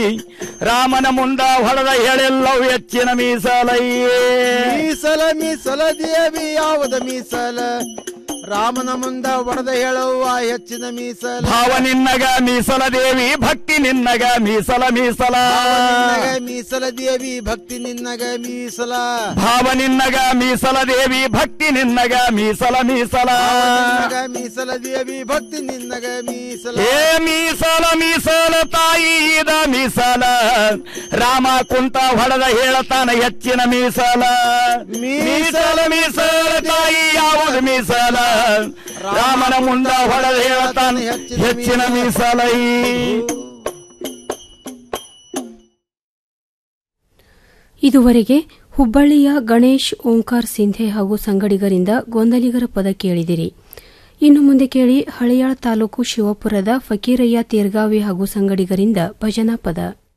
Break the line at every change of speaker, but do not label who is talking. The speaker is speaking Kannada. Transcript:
ರಾಮನ ಮುಂದ ಹೊಡೆದ ಹೇಳೆಲ್ಲವು ಹೆಚ್ಚಿನ ಮೀಸಲಯ್ಯೇ
ಮೀಸಲ ಮೀಸಲ ದೇವಿ ಯಾವದ ಮೀಸಲ ರಾಮನ ಮುಂದ ಒಡೆದ ಹೇಳುವ ಹೆಚ್ಚಿನ ಮೀಸಲ
ಭಾವ ನಿನ್ನಗ ಮೀಸಲ ದೇವಿ ಭಕ್ತಿ ನಿನ್ನಗ ಮೀಸಲ ಮೀಸಲ
ನಿನ್ನಗ ಮೀಸಲ ದೇವಿ ಭಕ್ತಿ ನಿನ್ನಗ ಮೀಸಲ
ಭಾವ ನಿನ್ನಗ ಮೀಸಲ ದೇವಿ ಭಕ್ತಿ ನಿನ್ನಗ ಮೀಸಲ ಮೀಸಲ
ನಿನ್ನಗ ಮೀಸಲ ದೇವಿ ಭಕ್ತಿ ನಿನ್ನಗ ಮೀಸಲ
ಏ ಮೀಸಲ ಮೀಸಲ ತಾಯಿ ಇದ ಮೀಸಲ ರಾಮ ಕುಂತ ಹೊಡೆದ ಹೇಳತಾನ ಹೆಚ್ಚಿನ ಮೀಸಲ ಮೀಸಲ ಮೀಸಲ ತಾಯಿ ಯಾವುದು ಮೀಸಲ ರಾಮನ ಮುಂದ ಹೊಡೆದ ಹೇಳತಾನ ಹೆಚ್ಚಿನ ಮೀಸಲೈ
ಇದುವರೆಗೆ ಹುಬ್ಬಳ್ಳಿಯ ಗಣೇಶ್ ಓಂಕಾರ್ ಸಿಂಧೆ ಹಾಗೂ ಸಂಗಡಿಗರಿಂದ ಗೊಂದಲಿಗರ ಪದ ಕೇಳಿದಿರಿ ಇನ್ನು ಮುಂದೆ ಕೇಳಿ ಹಳೆಯಾಳ ತಾಲೂಕು ಶಿವಪುರದ ಫಕೀರಯ್ಯ ತೇರ್ಗಾವಿ ಹಾಗೂ ಸಂಗಡಿಗರಿಂದ ಭಜನಾ ಪದ